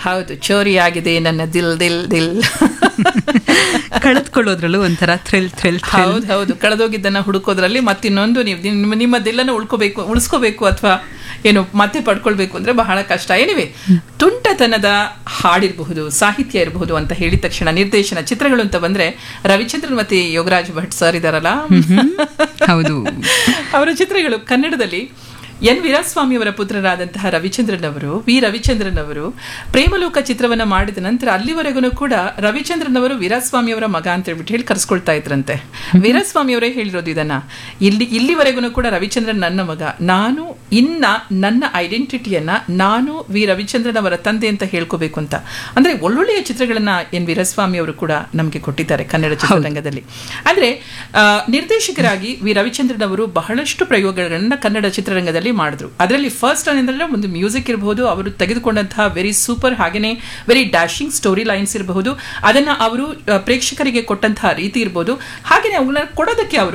ಹೌದು ಚೋರಿ ಆಗಿದೆ ನನ್ನ ದಿಲ್ ದಿಲ್ ದಿಲ್ ಕಳೆದುಕೊಳ್ಳೋದ್ರಲ್ಲೂ ಒಂಥರ ಥ್ರಿಲ್ ಥ್ರಿಲ್ ಥ್ರಿಲ್ ಹೌದು ಹೌದು ಕಳೆದೋಗಿದ್ದನ್ನ ಹುಡುಕೋದ್ರಲ್ಲಿ ಮತ್ತಿನ್ನೊಂದು ನೀವು ನಿಮ್ಮ ನಿಮ್ಮ ದಿಲ್ಲನ್ನು ಉಳ್ಕೋಬೇಕು ಉಳಿಸ್ಕೋಬೇಕು ಅಥವಾ ಏನು ಮತ್ತೆ ಪಡ್ಕೊಳ್ಬೇಕು ಅಂದ್ರೆ ಬಹಳ ಕಷ್ಟ ಏನಿವೆ ತುಂಟತನದ ಹಾಡಿರಬಹುದು ಸಾಹಿತ್ಯ ಇರಬಹುದು ಅಂತ ಹೇಳಿದ ತಕ್ಷಣ ನಿರ್ದೇಶನ ಚಿತ್ರಗಳು ಅಂತ ಬಂದ್ರೆ ರವಿಚಂದ್ರನ್ ಮತ್ತೆ ಯೋಗರಾಜ್ ಭಟ್ ಸರ್ ಇದಾರಲ್ಲ ಹೌದು ಅವರ ಚಿತ್ರಗಳು ಕನ್ನಡದಲ್ಲಿ ಎನ್ ವೀರಸ್ವಾಮಿ ಅವರ ಪುತ್ರರಾದಂತಹ ರವಿಚಂದ್ರನ್ ಅವರು ವಿ ರವಿಚಂದ್ರನ್ ಅವರು ಪ್ರೇಮಲೋಕ ಚಿತ್ರವನ್ನ ಮಾಡಿದ ನಂತರ ಅಲ್ಲಿವರೆಗೂ ಕೂಡ ರವಿಚಂದ್ರನ್ ಅವರು ವೀರಸ್ವಾಮಿ ಅವರ ಮಗ ಅಂತ ಹೇಳ್ಬಿಟ್ಟು ಹೇಳಿ ಕರ್ಸ್ಕೊಳ್ತಾ ಇದ್ರಂತೆ ವೀರಸ್ವಾಮಿ ಅವರೇ ಹೇಳಿರೋದು ಇದನ್ನ ಇಲ್ಲಿ ಇಲ್ಲಿವರೆಗೂ ಕೂಡ ರವಿಚಂದ್ರನ್ ನನ್ನ ಮಗ ನಾನು ಇನ್ನ ನನ್ನ ಐಡೆಂಟಿಟಿಯನ್ನ ನಾನು ವಿ ರವಿಚಂದ್ರನ್ ಅವರ ತಂದೆ ಅಂತ ಹೇಳ್ಕೋಬೇಕು ಅಂತ ಅಂದ್ರೆ ಒಳ್ಳೊಳ್ಳೆಯ ಚಿತ್ರಗಳನ್ನ ಎನ್ ವೀರಸ್ವಾಮಿ ಅವರು ಕೂಡ ನಮಗೆ ಕೊಟ್ಟಿದ್ದಾರೆ ಕನ್ನಡ ಚಿತ್ರರಂಗದಲ್ಲಿ ಅಂದ್ರೆ ಆ, ನಿರ್ದೇಶಕರಾಗಿ ವಿ ರವಿಚಂದ್ರನ್ ಅವರು ಬಹಳಷ್ಟು ಪ್ರಯೋಗಗಳನ್ನ ಕನ್ನಡ ಚಿತ್ರರಂಗದಲ್ಲಿ ಮಾಡಿದ್ರು ಅದರಲ್ಲಿ ಫಸ್ಟ್ ಅಂದ್ರೆ ಒಂದು ಮ್ಯೂಸಿಕ್ ಇರಬಹುದು ಅವರು ತೆಗೆದುಕೊಂಡಂತಹ ವೆರಿ ಸೂಪರ್ ಹಾಗೇನೆ ವೆರಿ ಡ್ಯಾಶಿಂಗ್ ಸ್ಟೋರಿ ಲೈನ್ಸ್ ಇರಬಹುದು ಅದನ್ನ ಅವರು ಆ, ಪ್ರೇಕ್ಷಕರಿಗೆ ಕೊಟ್ಟಂತಹ ರೀತಿ ಇರಬಹುದು ಹಾಗೇನೆ ಅವುಗಳನ್ನ ಕೊಡೋದಕ್ಕೆ ಅವರು